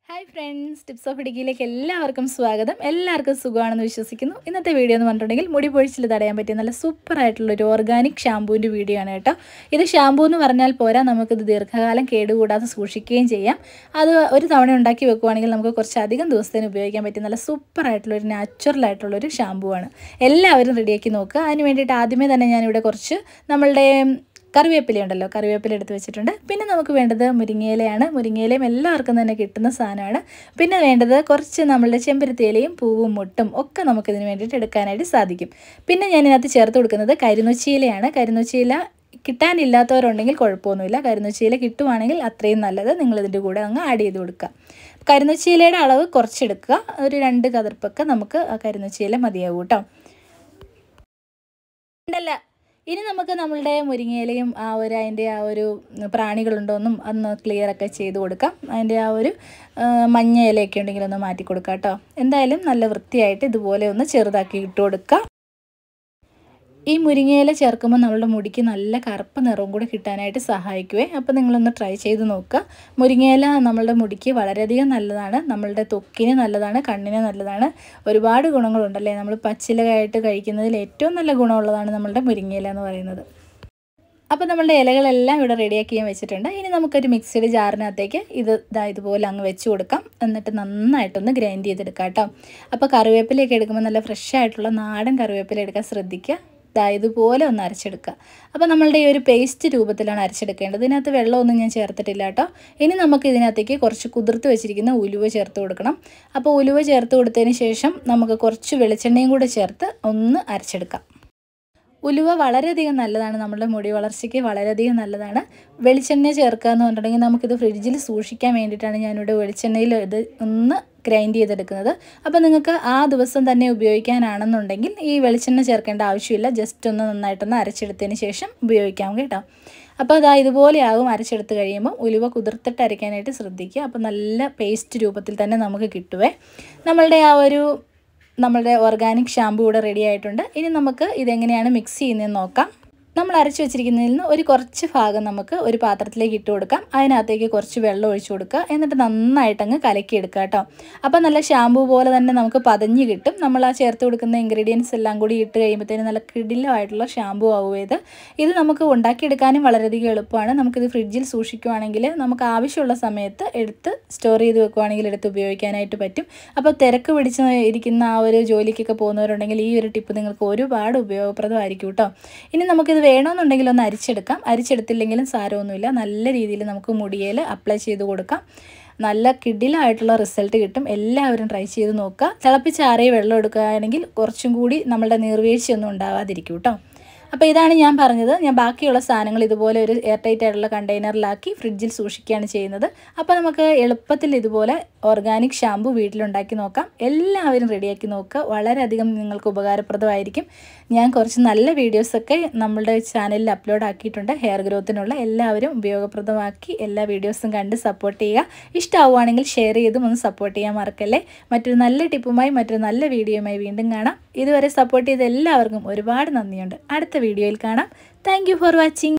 hi friends tips of ഇടുക്കിയിലേക്ക് എല്ലാവർക്കും സ്വാഗതം എല്ലാവർക്കും സുഖമാണെന്ന് വിശ്വസിക്കുന്നു ഇന്നത്തെ വീഡിയോ എന്ന് പറഞ്ഞിട്ടുണ്ടെങ്കിൽ മുടി പൊഴിച്ചിൽ തടയാൻ പറ്റിയ നല്ല സൂപ്പർ ആയിട്ടുള്ള ഒരു ഓർഗാനിക് ഷാമ്പൂവിൻ്റെ വീഡിയോ ആണ് കേട്ടോ ഇത് ഷാമ്പൂ എന്ന് പറഞ്ഞാൽ പോരാ നമുക്കിത് ദീർഘകാലം കേടുകൂടാതെ സൂക്ഷിക്കുകയും ചെയ്യാം അത് ഒരു തവണ ഉണ്ടാക്കി വെക്കുവാണെങ്കിൽ നമുക്ക് കുറച്ചധികം ദിവസത്തിന് ഉപയോഗിക്കാൻ പറ്റിയ നല്ല സൂപ്പർ ആയിട്ടുള്ള ഒരു നാച്ചുറൽ ആയിട്ടുള്ള ഒരു ഷാമ്പൂ ആണ് എല്ലാവരും റെഡിയാക്കി നോക്കുക അതിന് വേണ്ടിയിട്ട് ആദ്യമേ തന്നെ ഞാനിവിടെ കുറച്ച് നമ്മളുടെ കറിവേപ്പില ഉണ്ടല്ലോ കറിവേപ്പില എടുത്ത് വെച്ചിട്ടുണ്ട് പിന്നെ നമുക്ക് വേണ്ടത് മുരിങ്ങയിലയാണ് മുരിങ്ങയിലയും എല്ലാവർക്കും തന്നെ കിട്ടുന്ന സാധനമാണ് പിന്നെ വേണ്ടത് കുറച്ച് നമ്മളുടെ ചെമ്പരത്തിയിലയും പൂവും മുട്ടും ഒക്കെ നമുക്കിതിന് വേണ്ടിയിട്ട് എടുക്കാനായിട്ട് സാധിക്കും പിന്നെ ഞാൻ ഇതിനകത്ത് ചേർത്ത് കൊടുക്കുന്നത് കരിനൊച്ചിയിലയാണ് കരിനൊച്ചിയില കിട്ടാനില്ലാത്തവരുണ്ടെങ്കിൽ കുഴപ്പമൊന്നുമില്ല കരിനൊച്ചിയില കിട്ടുവാണെങ്കിൽ അത്രയും നല്ലത് നിങ്ങളിതിൻ്റെ കൂടെ അങ്ങ് ആഡ് ചെയ്ത് കൊടുക്കുക കരിനൊച്ചിയിലയുടെ അളവ് കുറച്ചെടുക്കുക ഒരു രണ്ട് കതിർപ്പൊക്കെ നമുക്ക് ആ കരിനൊച്ചിയില മതിയാവും കേട്ടോ ഉണ്ടല്ല ഇനി നമുക്ക് നമ്മളുടെ മുരിങ്ങയിലയും ആ ഒരു അതിൻ്റെ ആ ഒരു പ്രാണികളുണ്ടോയെന്നും അന്ന് ക്ലിയർ ഒക്കെ ചെയ്ത് കൊടുക്കാം അതിൻ്റെ ആ ഒരു മഞ്ഞ ഇലയൊക്കെ ഉണ്ടെങ്കിൽ ഒന്ന് മാറ്റി കൊടുക്കാം കേട്ടോ എന്തായാലും നല്ല വൃത്തിയായിട്ട് ഇതുപോലെ ഒന്ന് ചെറുതാക്കി ഇട്ട് കൊടുക്കാം ഈ മുരിങ്ങയില ചേർക്കുമ്പോൾ നമ്മളുടെ മുടിക്ക് നല്ല കറുപ്പ് നിറവും കൂടി കിട്ടാനായിട്ട് സഹായിക്കുവേ അപ്പോൾ നിങ്ങളൊന്ന് ട്രൈ ചെയ്ത് നോക്കുക മുരിങ്ങയില നമ്മളുടെ മുടിക്ക് വളരെയധികം നല്ലതാണ് നമ്മളുടെ ത്വക്കിന് നല്ലതാണ് കണ്ണിന് നല്ലതാണ് ഒരുപാട് ഗുണങ്ങളുണ്ടല്ലേ നമ്മൾ പച്ചിലയായിട്ട് കഴിക്കുന്നതിൽ ഏറ്റവും നല്ല ഗുണമുള്ളതാണ് നമ്മളുടെ മുരിങ്ങയില എന്ന് പറയുന്നത് അപ്പോൾ നമ്മളുടെ ഇലകളെല്ലാം ഇവിടെ റെഡിയാക്കി ഞാൻ വെച്ചിട്ടുണ്ട് ഇനി നമുക്കൊരു മിക്സിയുടെ ജാറിനകത്തേക്ക് ഇത് ഇതാ ഇതുപോലെ അങ്ങ് വെച്ച് കൊടുക്കാം എന്നിട്ട് നന്നായിട്ടൊന്ന് ഗ്രൈൻഡ് ചെയ്തെടുക്കാം കേട്ടോ അപ്പോൾ കറിവേപ്പിലയൊക്കെ എടുക്കുമ്പോൾ നല്ല ഫ്രഷ് ആയിട്ടുള്ള നാടൻ കറിവേപ്പില എടുക്കാൻ ശ്രദ്ധിക്കുക ഇതാ ഇതുപോലെ ഒന്ന് അരച്ചെടുക്കുക അപ്പോൾ നമ്മളുടെ ഈ ഒരു പേസ്റ്റ് രൂപത്തിലാണ് അരച്ചെടുക്കേണ്ടത് ഇതിനകത്ത് വെള്ളമൊന്നും ഞാൻ ചേർത്തിട്ടില്ല കേട്ടോ ഇനി നമുക്ക് ഇതിനകത്തേക്ക് കുറച്ച് കുതിർത്ത് വെച്ചിരിക്കുന്ന ഉലുവ ചേർത്ത് കൊടുക്കണം അപ്പോൾ ഉലുവ ചേർത്ത് കൊടുത്തതിന് ശേഷം നമുക്ക് കുറച്ച് വെളിച്ചെണ്ണയും കൂടെ ചേർത്ത് ഒന്ന് അരച്ചെടുക്കാം ഉലുവ വളരെയധികം നല്ലതാണ് നമ്മുടെ മുടി വളർച്ചയ്ക്ക് വളരെയധികം നല്ലതാണ് വെളിച്ചെണ്ണ ചേർക്കുക എന്ന് പറഞ്ഞിട്ടുണ്ടെങ്കിൽ നമുക്കിത് ഫ്രിഡ്ജിൽ സൂക്ഷിക്കാൻ വേണ്ടിയിട്ടാണ് ഞാനിവിടെ വെളിച്ചെണ്ണയിൽ ഇത് ഒന്ന് ഗ്രൈൻഡ് ചെയ്തെടുക്കുന്നത് അപ്പോൾ നിങ്ങൾക്ക് ആ ദിവസം തന്നെ ഉപയോഗിക്കാനാണെന്നുണ്ടെങ്കിൽ ഈ വെളിച്ചെണ്ണ ചേർക്കേണ്ട ആവശ്യമില്ല ജസ്റ്റ് ഒന്ന് നന്നായിട്ടൊന്ന് അരച്ചെടുത്തതിന് ശേഷം ഉപയോഗിക്കാം കേട്ടോ അപ്പോൾ അതാ ഇതുപോലെയാകും അരച്ചെടുത്ത് കഴിയുമ്പോൾ ഉലുവ കുതിർത്തിട്ട് അരയ്ക്കാനായിട്ട് ശ്രദ്ധിക്കുക അപ്പോൾ നല്ല പേസ്റ്റ് രൂപത്തിൽ തന്നെ നമുക്ക് കിട്ടുവേ നമ്മളുടെ ആ ഒരു നമ്മളുടെ ഓർഗാനിക് ഷാമ്പു ഇവിടെ റെഡി ആയിട്ടുണ്ട് ഇനി നമുക്ക് ഇതെങ്ങനെയാണ് മിക്സ് ചെയ്യുന്നതെന്ന് നോക്കാം നമ്മൾ അരച്ച് വെച്ചിരിക്കുന്നതിൽ നിന്ന് ഒരു കുറച്ച് ഭാഗം നമുക്ക് ഒരു പാത്രത്തിലേക്ക് ഇട്ട് കൊടുക്കാം അതിനകത്തേക്ക് കുറച്ച് വെള്ളം ഒഴിച്ചു കൊടുക്കുക എന്നിട്ട് നന്നായിട്ട് അങ്ങ് കലക്കിയെടുക്കുക കേട്ടോ അപ്പോൾ നല്ല ഷാമ്പു പോലെ തന്നെ നമുക്ക് പതഞ്ഞ് കിട്ടും നമ്മൾ ആ ചേർത്ത് കൊടുക്കുന്ന ഇൻഗ്രീഡിയൻസ് എല്ലാം കൂടി ഇട്ട് കഴിയുമ്പോഴത്തേനും നല്ല കിടിലമായിട്ടുള്ള ഷാമ്പു ആവും ഇത് ഇത് നമുക്ക് ഉണ്ടാക്കിയെടുക്കാനും വളരെയധികം എളുപ്പമാണ് നമുക്കിത് ഫ്രിഡ്ജിൽ സൂക്ഷിക്കുവാണെങ്കിൽ നമുക്ക് ആവശ്യമുള്ള സമയത്ത് എടുത്ത് സ്റ്റോർ ചെയ്ത് വെക്കുവാണെങ്കിൽ എടുത്ത് ഉപയോഗിക്കാനായിട്ട് പറ്റും അപ്പോൾ തിരക്ക് പിടിച്ച് ഇരിക്കുന്ന ആ ഒരു ജോലിക്കൊക്കെ പോകുന്നവരുണ്ടെങ്കിൽ ഈ ഒരു ടിപ്പ് നിങ്ങൾക്ക് ഒരുപാട് ഉപയോഗപ്രദമായിരിക്കും കേട്ടോ ഇനി നമുക്കിത് വേണമെന്നുണ്ടെങ്കിൽ ഒന്ന് അരിച്ചെടുക്കാം അരിച്ചെടുത്തില്ലെങ്കിലും സാരമൊന്നുമില്ല നല്ല രീതിയിൽ നമുക്ക് മുടിയിൽ അപ്ലൈ ചെയ്ത് കൊടുക്കാം നല്ല കിഡിലായിട്ടുള്ള റിസൾട്ട് കിട്ടും എല്ലാവരും ട്രൈ ചെയ്ത് നോക്കുക തിളപ്പിച്ചാറിയ വെള്ളം എടുക്കുകയാണെങ്കിൽ കുറച്ചും കൂടി നമ്മളുടെ നീർവീഴ്ചയൊന്നും ഉണ്ടാകാതിരിക്കും കേട്ടോ അപ്പോൾ ഇതാണ് ഞാൻ പറഞ്ഞത് ഞാൻ ബാക്കിയുള്ള സാധനങ്ങൾ ഇതുപോലെ ഒരു എയർ ടൈറ്റ് ആയിട്ടുള്ള കണ്ടെയ്നറിലാക്കി ഫ്രിഡ്ജിൽ സൂക്ഷിക്കുകയാണ് ചെയ്യുന്നത് അപ്പോൾ നമുക്ക് എളുപ്പത്തിൽ ഇതുപോലെ ഓർഗാനിക് ഷാമ്പു വീട്ടിലുണ്ടാക്കി നോക്കാം എല്ലാവരും റെഡിയാക്കി നോക്കുക വളരെയധികം നിങ്ങൾക്ക് ഉപകാരപ്രദമായിരിക്കും ഞാൻ കുറച്ച് നല്ല വീഡിയോസൊക്കെ നമ്മളുടെ ചാനലിൽ അപ്ലോഡ് ആക്കിയിട്ടുണ്ട് ഹെയർ ഗ്രോത്തിനുള്ള എല്ലാവരും ഉപയോഗപ്രദമാക്കി എല്ലാ വീഡിയോസും കണ്ട് സപ്പോർട്ട് ചെയ്യുക ഇഷ്ടമാവുകയാണെങ്കിൽ ഷെയർ ചെയ്തും ഒന്ന് സപ്പോർട്ട് ചെയ്യാൻ മറക്കല്ലേ മറ്റൊരു നല്ല ടിപ്പുമായി മറ്റൊരു നല്ല വീഡിയോയുമായി വീണ്ടും കാണാം ഇതുവരെ സപ്പോർട്ട് ചെയ്ത എല്ലാവർക്കും ഒരുപാട് നന്ദിയുണ്ട് അടുത്ത വീഡിയോയിൽ കാണാം താങ്ക് ഫോർ വാച്ചിങ്